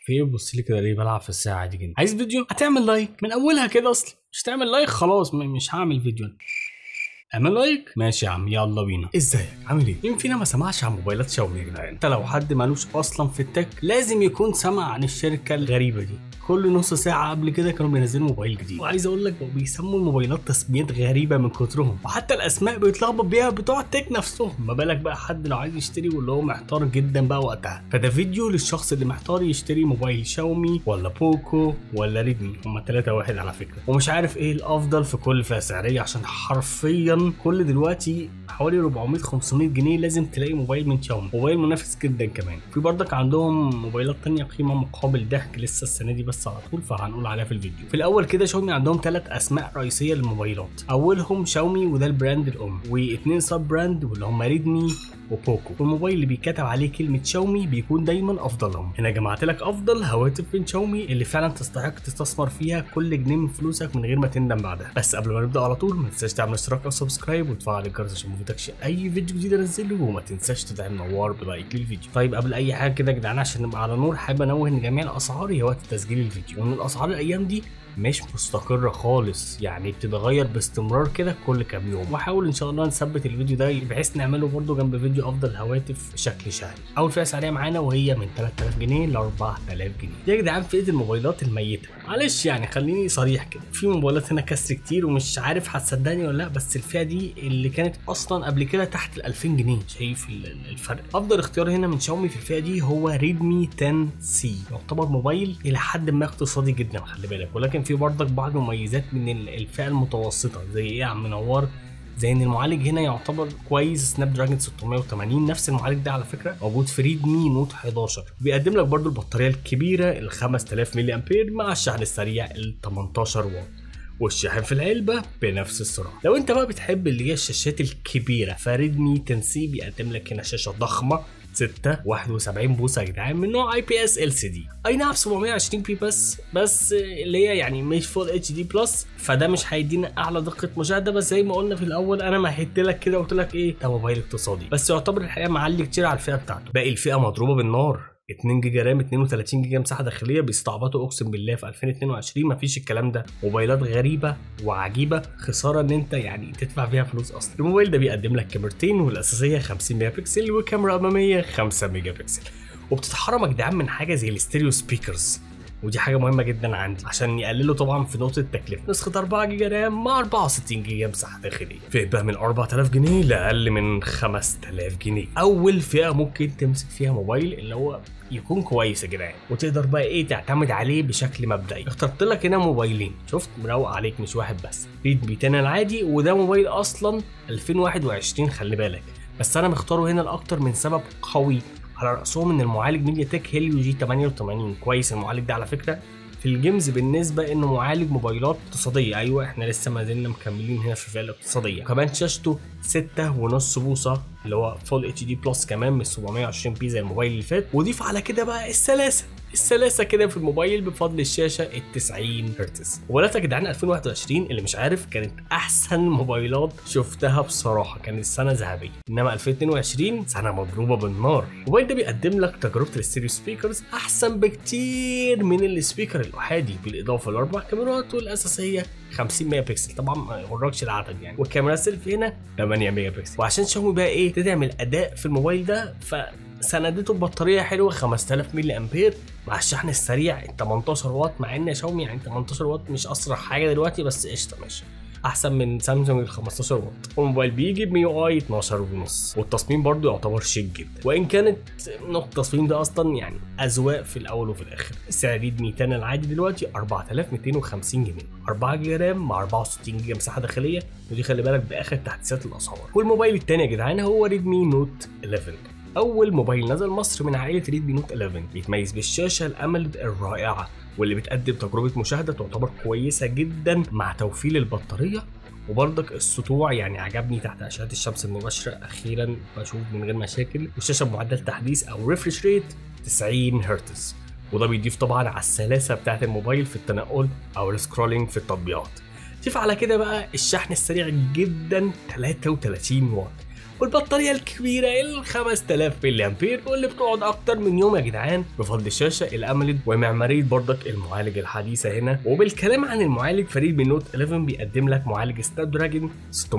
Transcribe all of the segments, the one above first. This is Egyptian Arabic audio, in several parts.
في ايه بص لي كده ليه بلعب في الساعه عادي جدا عايز فيديو هتعمل لايك من اولها كده اصلا مش تعمل لايك خلاص م- مش هعمل فيديو أنا. اعمل لايك ماشي يا عم يلا بينا ازيك عامل ايه مين فينا ما سمعش عن موبايلات شاومي يا جدعان انت لو حد مالوش اصلا في التك لازم يكون سمع عن الشركه الغريبه دي كل نص ساعة قبل كده كانوا بينزلوا موبايل جديد وعايز اقول لك بقوا بيسموا الموبايلات تسميات غريبة من كترهم وحتى الاسماء بيتلخبط بيها بتوع التك نفسهم ما بالك بقى حد لو عايز يشتري واللي هو محتار جدا بقى وقتها فده فيديو للشخص اللي محتار يشتري موبايل شاومي ولا بوكو ولا ريدمي هما ثلاثة واحد على فكرة ومش عارف ايه الافضل في كل فئة سعرية عشان حرفيا كل دلوقتي حوالي 400 500 جنيه لازم تلاقي موبايل من شاومي موبايل منافس جدا كمان في برضك عندهم موبايلات تانية قيمة مقابل ضحك لسه السنة دي بس على طول فهنقول عليها في الفيديو في الاول كده شاومي عندهم ثلاث اسماء رئيسية للموبايلات اولهم شاومي وده البراند الام واثنين سب براند واللي هم ريدمي وبوكو والموبايل اللي بيتكتب عليه كلمة شاومي بيكون دايما افضلهم هنا جمعت لك افضل هواتف من شاومي اللي فعلا تستحق تستثمر فيها كل جنيه من فلوسك من غير ما تندم بعدها بس قبل ما نبدا على طول ما تنساش تعمل اشتراك او سبسكرايب وتفعل الجرس عشان ما يفوتكش اي فيديو جديد انزله وما تنساش تدعم نوار بلايك للفيديو طيب قبل اي حاجه كده يا جدعان عشان نبقى على نور حابب انوه ان جميع الاسعار هي وقت تسجيل الفيديو وان الاسعار الايام دي مش مستقرة خالص يعني بتتغير باستمرار كده كل كام يوم واحاول ان شاء الله نثبت الفيديو ده بحيث نعمله برده جنب فيديو افضل هواتف بشكل شهري اول فئة سعرية معانا وهي من 3000 جنيه ل 4000 جنيه دي يا جدعان فئة الموبايلات الميتة معلش يعني خليني صريح كده في موبايلات هنا كسر كتير ومش عارف هتصدقني ولا لا بس الفئة دي اللي كانت اصلا قبل كده تحت ال 2000 جنيه شايف ال- ال- الفرق افضل اختيار هنا من شاومي في الفئة دي هو ريدمي 10 سي يعتبر موبايل الى حد ما اقتصادي جدا خلي بالك ولكن في برضك بعض المميزات من ال- الفئه المتوسطه زي ايه يا عم نوار زي ان المعالج هنا يعتبر كويس سناب دراجون 680 نفس المعالج ده على فكره موجود في ريدمي نوت 11 بيقدم لك برضو البطاريه الكبيره ال 5000 ملي امبير مع الشحن السريع ال 18 واط والشاحن في العلبه بنفس السرعه لو انت بقى بتحب اللي هي الشاشات الكبيره فريدمي تنسي بيقدم لك هنا شاشه ضخمه 6 71 بوصه يا جدعان من نوع اي بي اس ال سي دي اي نعم 720 بي بس بس اللي هي يعني مش فول اتش دي بلس فده مش هيدينا اعلى دقه مشاهده بس زي ما قلنا في الاول انا مهدت لك كده وقلت لك ايه ده موبايل اقتصادي بس يعتبر الحقيقه معلي كتير على الفئه بتاعته باقي الفئه مضروبه بالنار 2 جيجا رام 32 جيجا مساحه داخليه بيستعبطوا اقسم بالله في 2022 مفيش الكلام ده موبايلات غريبه وعجيبه خساره ان انت يعني تدفع فيها فلوس اصلا الموبايل ده بيقدم لك كاميرتين والاساسيه 50 ميجا بكسل وكاميرا اماميه 5 ميجا بكسل وبتتحرم يا جدعان من حاجه زي الستيريو سبيكرز ودي حاجه مهمه جدا عندي عشان يقللوا طبعا في نقطه التكلفه نسخه 4 جيجا رام مع 64 جيجا مساحه داخليه فئه بقى من 4000 جنيه لاقل من 5000 جنيه اول فئه ممكن تمسك فيها موبايل اللي هو يكون كويس يا جدعان وتقدر بقى ايه تعتمد عليه بشكل مبدئي اخترت لك هنا موبايلين شفت مروق عليك مش واحد بس ريدمي 10 العادي وده موبايل اصلا 2021 خلي بالك بس انا مختاره هنا لاكتر من سبب قوي على راسهم ان المعالج ميديا تك هيليو جي 88 كويس المعالج ده على فكره في الجيمز بالنسبه انه معالج موبايلات اقتصاديه ايوه احنا لسه ما زلنا مكملين هنا في الفئه الاقتصاديه كمان شاشته 6.5 بوصه اللي هو فول اتش دي بلس كمان مش 720 بي زي الموبايل اللي فات وضيف على كده بقى السلاسه السلاسه كده في الموبايل بفضل الشاشه ال 90 هرتز موبايلات يا جدعان 2021 اللي مش عارف كانت احسن موبايلات شفتها بصراحه كانت سنه ذهبيه انما 2022 سنه مضروبه بالنار الموبايل ده بيقدم لك تجربه الستيريو سبيكرز احسن بكتير من السبيكر الاحادي بالاضافه لاربع كاميرات والاساسيه 50 ميجا بكسل طبعا ما يغركش العدد يعني والكاميرا السيلفي هنا 8 ميجا بكسل وعشان شاومي بقى ايه تدعم الاداء في الموبايل ده فسندته ببطاريه حلوه 5000 ملي امبير مع الشحن السريع ال 18 واط مع ان شاومي يعني 18 واط مش اسرع حاجه دلوقتي بس قشطه ماشي احسن من سامسونج ال 15 واط والموبايل بيجي ب ميو اي 12 ونص والتصميم برضو يعتبر شيك جدا وان كانت نقطه التصميم ده اصلا يعني اذواق في الاول وفي الاخر سعر ريدمي 10 العادي دلوقتي 4250 جنيه 4 جيجا رام مع 64 جيجا مساحه داخليه ودي خلي بالك باخر تحديثات الاسعار والموبايل الثاني يا جدعان هو ريدمي نوت 11 اول موبايل نزل مصر من عائله ريدمي نوت 11 بيتميز بالشاشه الاموليد الرائعه واللي بتقدم تجربه مشاهده تعتبر كويسه جدا مع توفير البطاريه وبرضك السطوع يعني عجبني تحت اشعه الشمس المباشره اخيرا بشوف من غير مشاكل والشاشه بمعدل تحديث او ريفرش ريت 90 هرتز وده بيضيف طبعا على السلاسه بتاعه الموبايل في التنقل او السكرولينج في التطبيقات ضيف على كده بقى الشحن السريع جدا 33 واط والبطاريه الكبيره ال 5000 ملي امبير واللي بتقعد اكتر من يوم يا جدعان بفضل الشاشه الاموليد ومعماريه برضك المعالج الحديثه هنا وبالكلام عن المعالج فريد من نوت 11 بيقدم لك معالج سناب دراجون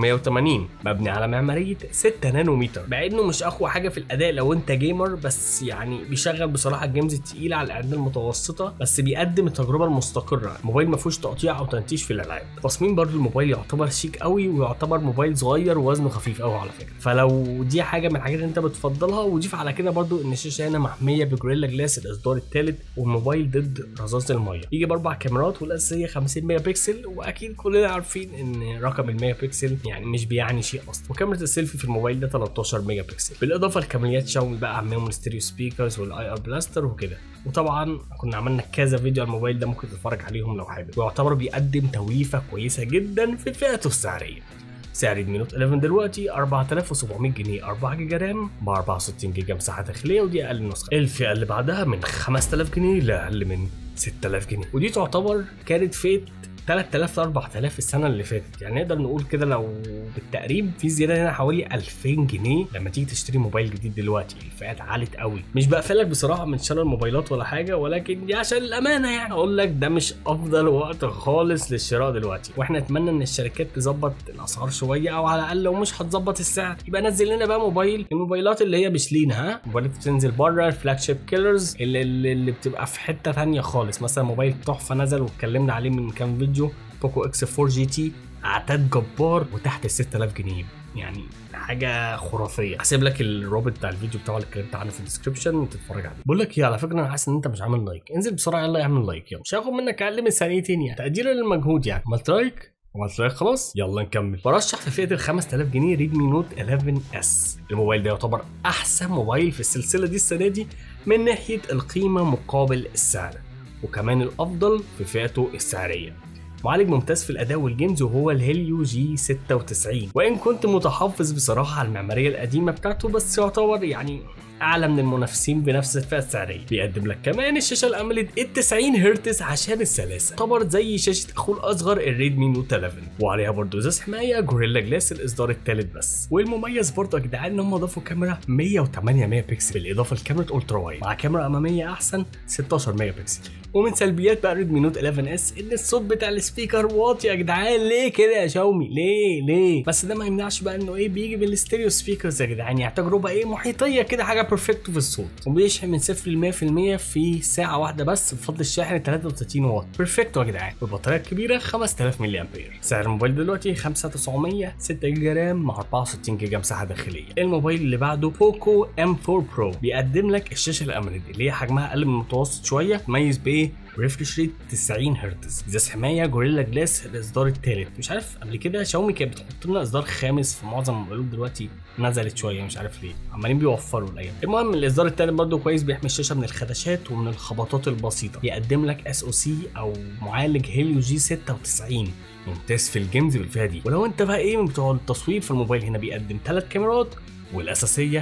680 مبني على معماريه 6 نانومتر مع انه مش اقوى حاجه في الاداء لو انت جيمر بس يعني بيشغل بصراحه الجيمز التقيله على الاعداد المتوسطه بس بيقدم التجربه المستقره الموبايل ما فيهوش تقطيع او تنتيش في الالعاب تصميم برضو الموبايل يعتبر شيك قوي ويعتبر موبايل صغير ووزنه خفيف قوي على فكره فلو دي حاجه من الحاجات اللي انت بتفضلها وضيف على كده برضو ان الشاشه هنا محميه بجوريلا جلاس الاصدار الثالث والموبايل ضد رذاذ الميه يجي باربع كاميرات والاساسيه 50 ميجا بكسل واكيد كلنا عارفين ان رقم الميجا بكسل يعني مش بيعني شيء اصلا وكاميرا السيلفي في الموبايل ده 13 ميجا بكسل بالاضافه لكاميرات شاومي بقى عاملهم الستيريو سبيكرز والاي ار بلاستر وكده وطبعا كنا عملنا كذا فيديو على الموبايل ده ممكن تتفرج عليهم لو حابب ويعتبر بيقدم توليفه كويسه جدا في فئته السعريه سعر ريدمي نوت 11 دلوقتي 4700 جنيه 4 جيجا رام ب 64 جيجا مساحه داخليه ودي اقل نسخه الفئه اللي بعدها من 5000 جنيه لاقل من 6000 جنيه ودي تعتبر كانت فئه 3000 ل 4000 السنه اللي فاتت يعني نقدر نقول كده لو بالتقريب في زياده هنا حوالي 2000 جنيه لما تيجي تشتري موبايل جديد دلوقتي الفئات عالت قوي مش بقفلك بصراحه من شراء الموبايلات ولا حاجه ولكن دي عشان الامانه يعني اقول لك ده مش افضل وقت خالص للشراء دلوقتي واحنا نتمنى ان الشركات تظبط الاسعار شويه او على الاقل لو مش هتظبط السعر يبقى نزل لنا بقى موبايل الموبايلات اللي هي مش لينا ها موبايلات بتنزل بره الفلاج شيب كيلرز اللي, اللي, اللي بتبقى في حته ثانيه خالص مثلا موبايل تحفه نزل واتكلمنا عليه من كام فيديو بوكو اكس 4 جي تي اعداد جبار وتحت ال 6000 جنيه يعني حاجه خرافيه هسيب لك الرابط بتاع الفيديو بتاعه اللي اتكلمت عنه في الديسكربشن وتتفرج عليه بقول لك ايه على فكره انا حاسس ان انت مش عامل لايك انزل بسرعه يلا اعمل لايك يلا مش هاخد منك اقل من ثانيتين يعني تقديرا للمجهود يعني عملت لايك عملت لايك خلاص يلا نكمل برشح في فئه ال 5000 جنيه ريدمي نوت 11 اس الموبايل ده يعتبر احسن موبايل في السلسله دي السنه دي من ناحيه القيمه مقابل السعر وكمان الافضل في فئته السعريه معالج ممتاز في الاداء والجيمز وهو الهيليو جي 96 وان كنت متحفظ بصراحه على المعماريه القديمه بتاعته بس يعتبر يعني اعلى من المنافسين بنفس الفئه السعريه بيقدم لك كمان الشاشه الاموليد ال 90 هرتز عشان السلاسه تعتبر زي شاشه اخوه الاصغر الريدمي نوت 11 وعليها برضه ازاز حمايه جوريلا جلاس الاصدار الثالث بس والمميز برضه يا جدعان ان هم ضافوا كاميرا 108 ميجا بكسل بالاضافه لكاميرا الترا وايد مع كاميرا اماميه احسن 16 ميجا بكسل ومن سلبيات بقى ريدمي نوت 11 اس ان الصوت بتاع السبيكر واطي يا جدعان ليه كده يا شاومي ليه ليه بس ده ما يمنعش بقى انه ايه بيجي بالاستيريو سبيكرز يا جدعان يعني تجربه ايه محيطيه كده حاجه بيرفكت في الصوت وبيشحن من 0 ل 100% في ساعه واحده بس بفضل الشاحن 33 واط بيرفكت يا جدعان والبطاريه الكبيره 5000 ملي امبير سعر الموبايل دلوقتي 5900 6 جيجا رام مع 64 جيجا مساحه داخليه الموبايل اللي بعده بوكو ام 4 برو بيقدم لك الشاشه الاموليد اللي هي حجمها اقل من المتوسط شويه تميز بايه ريفرش ريت 90 هرتز ازاز حمايه جوريلا جلاس الاصدار الثالث مش عارف قبل كده شاومي كانت بتحط لنا اصدار خامس في معظم الموبايلات دلوقتي نزلت شويه مش عارف ليه عمالين بيوفروا الايام المهم الاصدار الثالث برضه كويس بيحمي الشاشه من الخدشات ومن الخبطات البسيطه يقدم لك اس او سي او معالج هيليو جي 96 ممتاز في الجيمز بالفئه دي ولو انت بقى ايه من بتوع التصوير في الموبايل هنا بيقدم ثلاث كاميرات والاساسيه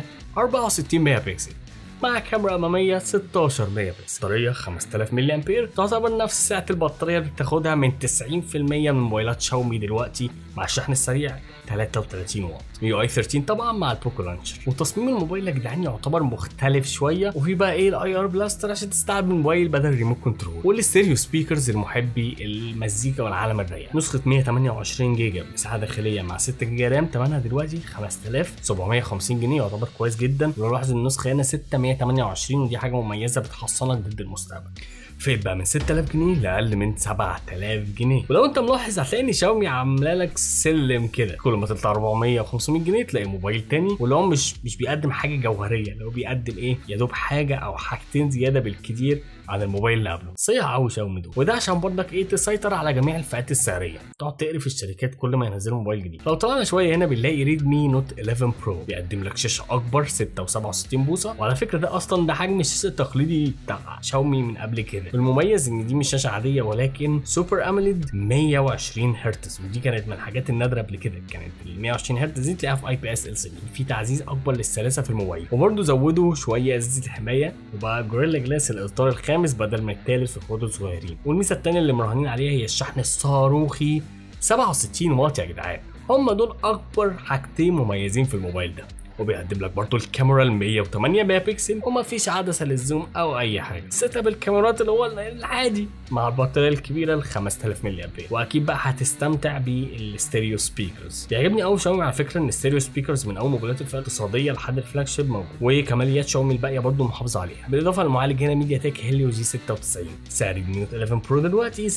64 ميجا بكسل مع كاميرا اماميه 16 ميجا بكسل بطاريه 5000 ملي امبير تعتبر نفس سعه البطاريه اللي بتاخدها من 90% من موبايلات شاومي دلوقتي مع الشحن السريع 33 واط يو اي 13 طبعا مع البوكو لانشر وتصميم الموبايل يا جدعان يعتبر مختلف شويه وفي بقى ايه الاي ار بلاستر عشان تستعمل الموبايل بدل الريموت كنترول والاستيريو سبيكرز المحبي المزيكا والعالم الرايق نسخه 128 جيجا مساحه داخليه مع 6 جيجا رام ثمنها دلوقتي 5750 جنيه يعتبر كويس جدا ونلاحظ ان النسخه هنا 628 ودي حاجه مميزه بتحصنك ضد المستقبل فين بقى من 6000 جنيه لاقل من 7000 جنيه ولو انت ملاحظ هتلاقي ان شاومي عامله لك سلم كده كل ما تطلع 400 و500 جنيه تلاقي موبايل تاني واللي هو مش مش بيقدم حاجه جوهريه اللي هو بيقدم ايه يا دوب حاجه او حاجتين زياده بالكتير عن الموبايل اللي قبله صيع قوي شاومي دول وده عشان برضك ايه تسيطر على جميع الفئات السعريه تقعد تقرف الشركات كل ما ينزلوا موبايل جديد لو طلعنا شويه هنا بنلاقي ريدمي نوت 11 برو بيقدم لك شاشه اكبر 6 و67 بوصه وعلى فكره ده اصلا ده حجم الشاشه التقليدي بتاع شاومي من قبل كده والمميز ان دي مش شاشه عاديه ولكن سوبر اموليد 120 هرتز ودي كانت من الحاجات النادره قبل كده كانت ال 120 هرتز دي تلاقيها في اي بي اس ال سي في تعزيز اكبر للسلاسه في الموبايل وبرده زودوا شويه ازازه الحمايه وبقى جوريلا جلاس الاصدار الخامس بدل ما الثالث في اخواته الصغيرين والميزه الثانيه اللي مراهنين عليها هي الشحن الصاروخي 67 واط يا جدعان هم دول اكبر حاجتين مميزين في الموبايل ده وبيقدم لك برضه الكاميرا ال 108 ميجا بيكسل ومفيش عدسه للزوم او اي حاجه سيت اب الكاميرات اللي هو العادي مع البطاريه الكبيره ال 5000 ملي امبير واكيد بقى هتستمتع بالستيريو سبيكرز بيعجبني قوي شاومي على فكره ان الستيريو سبيكرز من اول موبايلات الفئه الاقتصاديه لحد الفلاج شيب موجود وكماليات شاومي الباقيه برضه محافظه عليها بالاضافه للمعالج هنا ميديا تك هيليو جي 96 سعر النوت 11 برو دلوقتي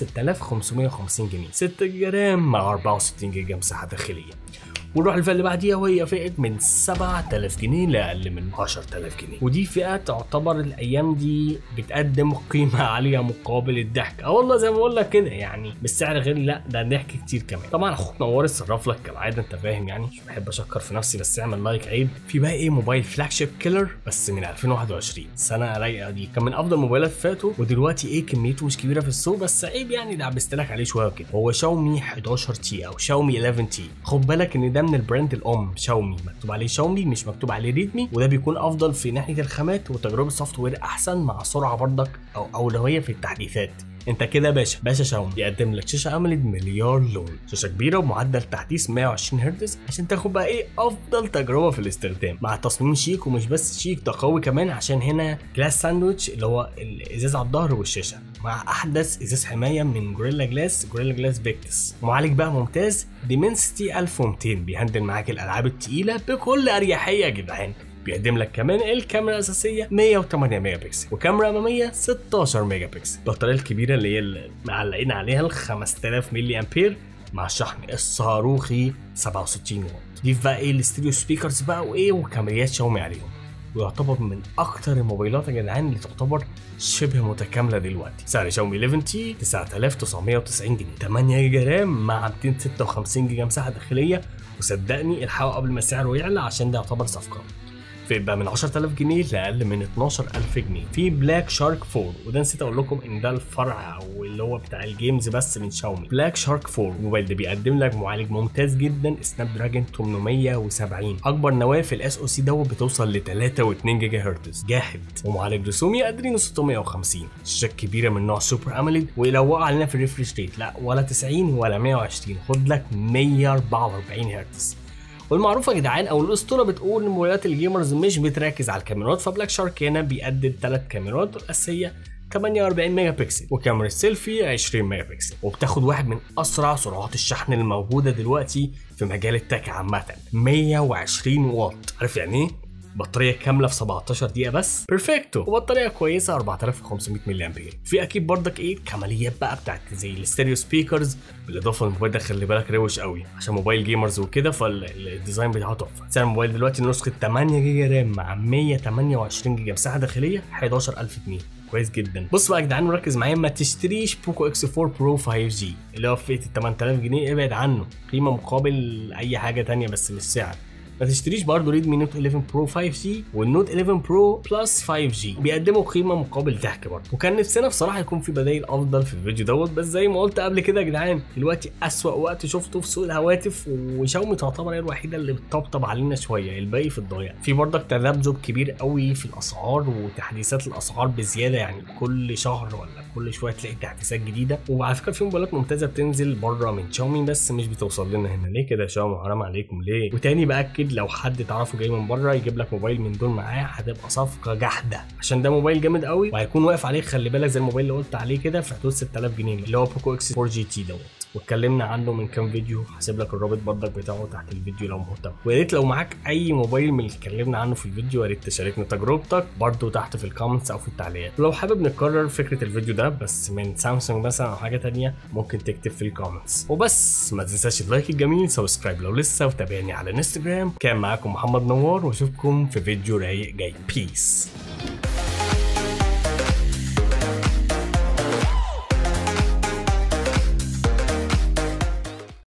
6550 جنيه 6 جرام مع 64 جيجا مساحه داخليه ونروح للفئه اللي بعديها وهي فئه من 7000 جنيه لاقل من 10000 جنيه ودي فئه تعتبر الايام دي بتقدم قيمه عاليه مقابل الضحك اه والله زي ما بقول لك كده يعني بالسعر غير لا ده ضحك كتير كمان طبعا اخوك نوار اتصرف لك كالعاده انت فاهم يعني مش بحب اشكر في نفسي بس اعمل لايك عيب في بقى ايه موبايل فلاج شيب كيلر بس من 2021 سنه رايقه دي كان من افضل موبايلات فاتوا ودلوقتي ايه كميته مش كبيره في السوق بس عيب يعني دعبست لك عليه شويه كده هو شاومي 11 تي او شاومي 11 تي خد بالك ان ده من البراند الام شاومي مكتوب عليه شاومي مش مكتوب عليه ريدمي وده بيكون افضل في ناحيه الخامات وتجربه السوفت وير احسن مع سرعه برضك او اولويه في التحديثات انت كده باشا باشا شاومي يقدم لك شاشه اموليد مليار لون شاشه كبيره ومعدل تحديث 120 هرتز عشان تاخد بقى ايه افضل تجربه في الاستخدام مع تصميم شيك ومش بس شيك ده قوي كمان عشان هنا جلاس ساندويتش اللي هو الازاز على الظهر والشاشه مع احدث ازاز حمايه من جوريلا جلاس جوريلا جلاس فيكتس معالج بقى ممتاز ديمنسيتي 1200 بيهندل معاك الالعاب التقيله بكل اريحيه يا جدعان بيقدم لك كمان الكاميرا الاساسيه 108 ميجا بكسل وكاميرا اماميه 16 ميجا بكسل البطاريه الكبيره اللي هي اللي معلقين عليها ال 5000 ملي امبير مع الشحن الصاروخي 67 واط ضيف بقى ايه الاستوديو سبيكرز بقى وايه وكاميرات شاومي عليهم ويعتبر من اكتر الموبايلات يا جدعان اللي تعتبر شبه متكامله دلوقتي سعر شاومي 11 تي 9990 جنيه 8 جيجا رام مع 256 جيجا مساحه داخليه وصدقني الحقوا قبل ما سعره يعلى عشان ده يعتبر صفقه فيبقى من 10000 جنيه لاقل من 12000 جنيه في بلاك شارك 4 وده نسيت اقول لكم ان ده الفرع او اللي هو بتاع الجيمز بس من شاومي بلاك شارك 4 الموبايل ده بيقدم لك معالج ممتاز جدا سناب دراجون 870 اكبر نواه في الاس او سي دوت بتوصل ل 3.2 جيجا هرتز جاحد ومعالج رسومي ادرينو 650 شاشه كبيره من نوع سوبر اموليد ويلوقوا علينا في الريفرش ريت لا ولا 90 ولا 120 خد لك 144 هرتز والمعروفه يا جدعان او الاسطوره بتقول ان موبايلات الجيمرز مش بتركز على الكاميرات فبلاك شارك هنا بيقدم ثلاث كاميرات الاساسيه 48 ميجا بكسل وكاميرا السيلفي 20 ميجا بكسل وبتاخد واحد من اسرع سرعات الشحن الموجوده دلوقتي في مجال التك عامه 120 واط عارف يعني ايه بطاريه كامله في 17 دقيقه بس بيرفكتو وبطاريه كويسه 4500 ملي امبير في اكيد برضك ايه كماليات بقى بتاعت زي الستيريو سبيكرز بالاضافه للموبايل ده خلي بالك روش قوي عشان موبايل جيمرز وكده فالديزاين بتاعه تحفه سعر الموبايل دلوقتي نسخه 8 جيجا رام مع 128 جيجا مساحه داخليه 11000 جنيه كويس جدا بص بقى يا جدعان وركز معايا ما تشتريش بوكو اكس 4 برو 5 جي اللي هو في فئه ال 8000 جنيه ابعد عنه قيمه مقابل اي حاجه تانية بس مش سعر ما تشتريش برضه ريدمي نوت 11 برو 5 جي والنوت 11 برو بلس 5 جي بيقدموا قيمه مقابل ضحك برضه وكان نفسنا بصراحه يكون في بدايل افضل في الفيديو دوت بس زي ما قلت قبل كده يا جدعان دلوقتي اسوأ وقت شفته في سوق الهواتف وشاومي تعتبر هي الوحيده اللي بتطبطب علينا شويه الباقي في الضايع في برضك تذبذب كبير قوي في الاسعار وتحديثات الاسعار بزياده يعني كل شهر ولا كل شويه تلاقي تحديثات جديده وعلى فكره في موبايلات ممتازه بتنزل بره من شاومي بس مش بتوصل لنا هنا ليه كده يا شاومي حرام عليكم ليه وتاني باكد لو حد تعرفه جاي من بره يجيب لك موبايل من دول معاه هتبقى صفقه جحده عشان ده موبايل جامد قوي وهيكون واقف عليه خلي بالك زي الموبايل اللي قلت عليه كده في حدود 6000 جنيه اللي هو بوكو اكس 4 جي تي دوت واتكلمنا عنه من كام فيديو هسيب لك الرابط برضك بتاعه تحت الفيديو لو مهتم ويا ريت لو معاك اي موبايل من اللي اتكلمنا عنه في الفيديو يا ريت تشاركنا تجربتك برضه تحت في الكومنتس او في التعليقات ولو حابب نكرر فكره الفيديو ده بس من سامسونج مثلا او حاجه تانية ممكن تكتب في الكومنتس وبس ما تنساش اللايك الجميل سبسكرايب لو لسه وتابعني على الانستجرام كان معاكم محمد نوار واشوفكم في فيديو رايق جاي بيس